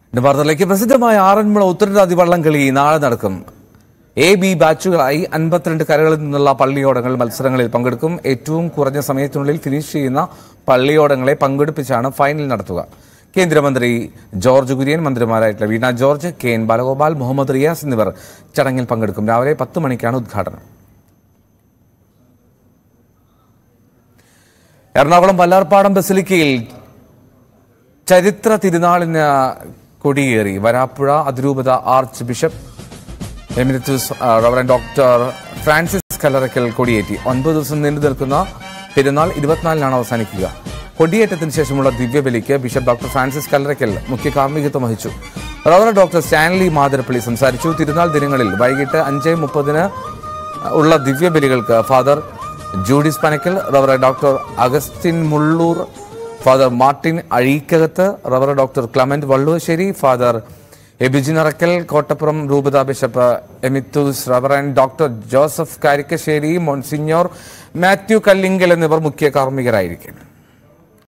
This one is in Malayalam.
ഇന്ന് വാർത്തകളിലേക്ക് പ്രസിദ്ധമായ ആറന്മുള ഉത്തരരാതി വള്ളംകളി നാളെ നടക്കും എ ബി ബാച്ചുകളായി അൻപത്തിരണ്ട് കരകളിൽ നിന്നുള്ള പള്ളിയോടങ്ങൾ മത്സരങ്ങളിൽ പങ്കെടുക്കും ഏറ്റവും കുറഞ്ഞ സമയത്തിനുള്ളിൽ ഫിനിഷ് ചെയ്യുന്ന പള്ളിയോടങ്ങളെ പങ്കെടുപ്പിച്ചാണ് ഫൈനൽ നടത്തുക കേന്ദ്രമന്ത്രി ജോർജ് കുര്യൻ മന്ത്രിമാരായിട്ടുള്ള വീണ ജോർജ് കെ എൻ ബാലഗോപാൽ മുഹമ്മദ് റിയാസ് എന്നിവർ ചടങ്ങിൽ പങ്കെടുക്കും രാവിലെ പത്ത് മണിക്കാണ് ഉദ്ഘാടനം എറണാകുളം വല്ലാർപ്പാടം ബസിലിക്കയിൽ ചരിത്ര തിരുനാളിന് കൊടിയേറി വരാപ്പുഴ അതിരൂപത archbishop emeritus reverend doctor Francis Kallarakkal കൊടിയേറ്റി ഒൻപത് ദിവസം നീണ്ടു നിൽക്കുന്ന പെരുന്നാൾ ഇരുപത്തിനാലിനാണ് അവസാനിക്കുക കൊടിയേറ്റത്തിന് ശേഷമുള്ള ദിവ്യബലിക്ക് ബിഷപ്പ് ഡോക്ടർ ഫ്രാൻസിസ് കല്ലറയ്ക്കൽ മുഖ്യ കാർമ്മികത്വം വഹിച്ചു റവറൻ ഡോക്ടർ സ്റ്റാൻലി മാതിരപ്പള്ളി സംസാരിച്ചു തിരുനാൾ ദിനങ്ങളിൽ വൈകിട്ട് അഞ്ച് മുപ്പതിന് ഉള്ള ദിവ്യബലികൾക്ക് father ജൂഡിസ് Panakkal റവറ doctor Augustine Mulloor father Martin അഴീക്കകത്ത് റവറ doctor Clement വള്ളുവശ്ശേരി father എബിജിനറക്കൽ Kottappuram രൂപത bishop എമിത്തൂസ് reverend doctor Joseph Karikkassery monsignor Mathew Kallingal എന്നിവർ മുഖ്യ കാർമ്മികരായിരിക്കും